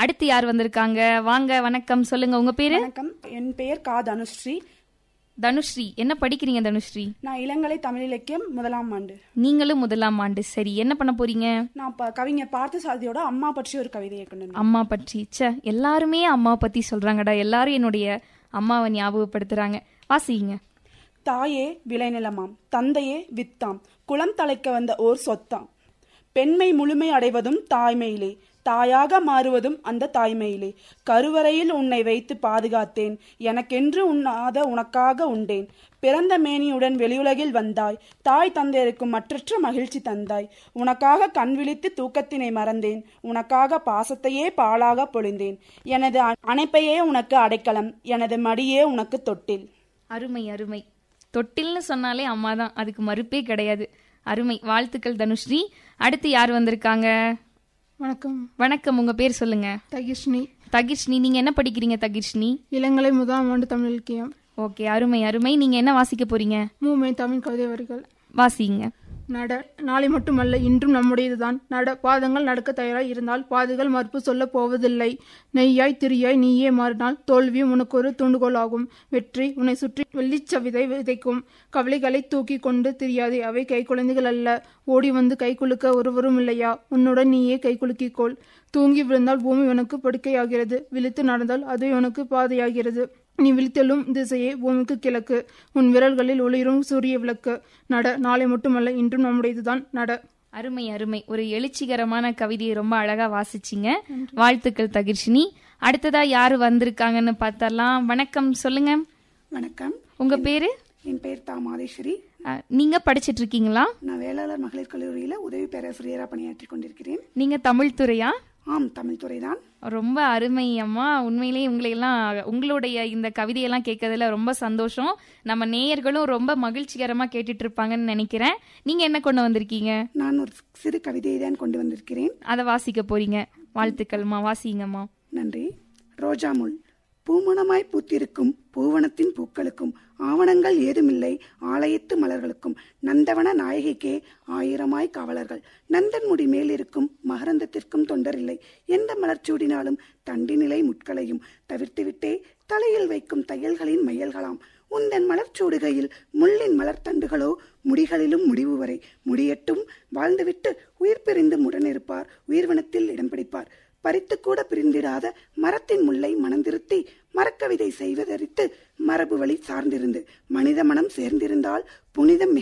அடுத்து யார் வந்திருக்காங்க வாங்க வணக்கம் சொல்லுங்க உங்க பேரு வணக்கம் என் பெயர் கா தனுஸ்ரீ தனுஸ்ரீ என்ன படிக்கிறீங்க தனுஸ்ரீ நான் இளங்கலை தமிழ் இலக்கியம் முதலாம் ஆண்டு நீங்களும் முதலாம் ஆண்டு சரி என்ன பண்ண போறீங்க நான் ப- கவிஞர் பார்த்தசாரதியோட அம்மா பற்றி ஒரு கவிதையை கொண்டு வந்தேன் அம்மா பற்றி ச்சே எல்லாருமே அம்மா பத்தி சொல்றாங்கடா எல்லாரும் என்னுடைய அம்மாவை ஞாபகப்படுத்துறாங்க வாசிங்க தாயே விளைநிலமாம் தந்தையே வித்தாம் குளம் தலைக்க வந்த ஓர் சொத்தாம் பெண்மை முழுமை அடைவதும் தாய்மையிலே தாயாக மாறுவதும் அந்த தாய்மையிலே கருவறையில் உன்னை வைத்து பாதுகாத்தேன் எனக்கென்று உண்ணாத உனக்காக உண்டேன் பிறந்த மேனியுடன் வெளியுலகில் வந்தாய் தாய் தந்தையருக்கும் மற்றற்ற மகிழ்ச்சி தந்தாய் உனக்காக கண் விழித்து தூக்கத்தினை மறந்தேன் உனக்காக பாசத்தையே பாலாக பொழிந்தேன் எனது அ- அணைப்பையே உனக்கு அடைக்கலம் எனது மடியே உனக்கு தொட்டில் அருமை அருமை தொட்டில்னு சொன்னாலே அம்மா தான் அதுக்கு மறுப்பே கிடையாது அருமை வாழ்த்துக்கள் தனுஸ்ரீ அடுத்து யார் வந்திருக்காங்க வணக்கம் வணக்கம் உங்க பேர் சொல்லுங்க தகிஷ்னி தகிர்ஷ்னி நீங்க என்ன படிக்கிறீங்க தகிர்ஷ்னி இளங்கலை முதலாம் ஆண்டு தமிழ் இலக்கியம் ஓகே அருமை அருமை நீங்க என்ன வாசிக்க போறீங்க மூமை தமிழ் கவிதை வரிகள் வாசிங்க நட நாளை மட்டுமல்ல இன்றும் நம்முடையதுதான் நட பாதங்கள் நடக்க தயாராய் இருந்தால் பாதைகள் மறுப்பு சொல்லப் போவதில்லை நெய்யாய் திரியாய் நீயே மாறினால் தோல்வியும் உனக்கு ஒரு தூண்டுகோலாகும் வெற்றி உன்னை சுற்றி வெள்ளிச்சவிதை விதைக்கும் கவலைகளை தூக்கி கொண்டு திரியாதே அவை கை குழந்தைகள் அல்ல ஓடி வந்து கை குலுக்க ஒருவரும் இல்லையா உன்னுடன் நீயே கை குலுக்கிக்கொள் தூங்கி விழுந்தால் பூமி உனக்கு படுக்கையாகிறது விழித்து நடந்தால் அது உனக்கு பாதையாகிறது நீ விழித்தெழும் திசையே பூமிக்கு கிழக்கு உன் விரல்களில் ஒளிரும் சூரிய விளக்கு நட நாளை மட்டுமல்ல இன்றும் நம்முடையதுதான் நட அருமை அருமை ஒரு எழுச்சிகரமான கவிதையை ரொம்ப அழகா வாசிச்சிங்க வாழ்த்துக்கள் தகிர்ஷினி அடுத்ததா யாரு வந்திருக்காங்கன்னு பார்த்தரலாம் வணக்கம் சொல்லுங்க வணக்கம் உங்க பேரு என் பெயர் தா மாதேஸ்வரி அஹ், நீங்க படிச்சிட்டு இருக்கீங்களா நான் வேளாளர் மகளிர் கல்லூரியில் உதவி பேராசிரியராக பணியாற்றி கொண்டிருக்கிறேன் நீங்க தமிழ் துறையா ஆம் தமிழ் துறைதான் ரொம்ப அருமை அம்மா உண்மையிலேயே உங்களை எல்லாம் உங்களுடைய இந்த கவிதையெல்லாம் கேட்கறதுல ரொம்ப சந்தோஷம் நம்ம நேயர்களும் ரொம்ப மகிழ்ச்சிகரமா கேட்டுட்டு இருப்பாங்கன்னு நினைக்கிறேன் நீங்க என்ன கொண்டு வந்திருக்கீங்க நான் ஒரு சிறு கவிதையை தான் கொண்டு வந்திருக்கிறேன் அதை வாசிக்க போறீங்க வாழ்த்துக்கள்மா வாசிங்கம்மா நன்றி ரோஜா முள் பூமணமாய் பூத்திருக்கும் பூவனத்தின் பூக்களுக்கும் ஆவணங்கள் ஏதுமில்லை ஆலயத்து மலர்களுக்கும் நந்தவன நாயகிக்கே ஆயிரமாய் காவலர்கள் நந்தன் முடி மேலிருக்கும் மகரந்தத்திற்கும் தொண்டரில்லை எந்த மலர் சூடினாலும் தண்டிநிலை முட்களையும் தவிர்த்துவிட்டே தலையில் வைக்கும் தையல்களின் மையல்களாம் உந்தன் மலர் சூடுகையில் முள்ளின் மலர் தண்டுகளோ முடிகளிலும் முடிவு வரை முடியட்டும் வாழ்ந்துவிட்டு உயிர் பிரிந்து முடனிருப்பார் உயிர்வனத்தில் இடம் பிடிப்பார் பறித்து கூட பிரிந்திடாத மரத்தின் முல்லை மணந்திருத்தி மரக்கவிதை செய்வதறித்து மரபு வழி சார்ந்திருந்து மனித மனம் சேர்ந்திருந்தால் புனிதம்